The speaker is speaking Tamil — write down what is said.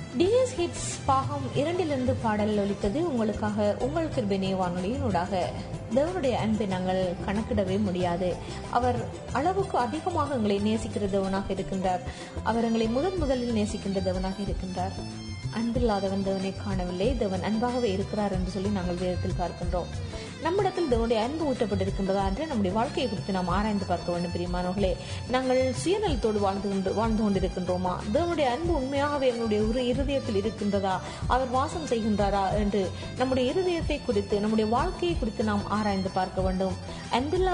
டிஎஸ் ஹிட்ஸ் பாகம் இரண்டிலிருந்து பாடல் ஒலித்தது உங்களுக்காக உங்கள் கிருபினே வானொலியினூடாக தேவனுடைய அன்பை நாங்கள் கணக்கிடவே முடியாது அவர் அளவுக்கு அதிகமாக எங்களை நேசிக்கிற தேவனாக இருக்கின்றார் அவர் எங்களை முதன் முதலில் நேசிக்கின்ற தேவனாக இருக்கின்றார் அன்பில்லாதவன் தேவனை காணவில்லை தேவன் அன்பாகவே இருக்கிறார் என்று சொல்லி நாங்கள் வேதத்தில் பார்க்கின்றோம் நம்மிடத்தில் தேவனுடைய அன்பு ஊற்றப்பட்டிருக்கின்றதா என்று நம்முடைய வாழ்க்கையை குறித்து நாம் ஆராய்ந்து பார்க்க வேண்டும் பிரியமானவர்களே நாங்கள் சுயநலத்தோடு வாழ்ந்து கொண்டு வாழ்ந்து கொண்டிருக்கின்றோமா தேவனுடைய அன்பு உண்மையாகவே எங்களுடைய ஒரு இருதயத்தில் இருக்கின்றதா அவர் வாசம் செய்கின்றாரா என்று நம்முடைய இருதயத்தை குறித்து நம்முடைய வாழ்க்கையை குறித்து நாம் ஆராய்ந்து பார்க்க வேண்டும் அன்பில்லா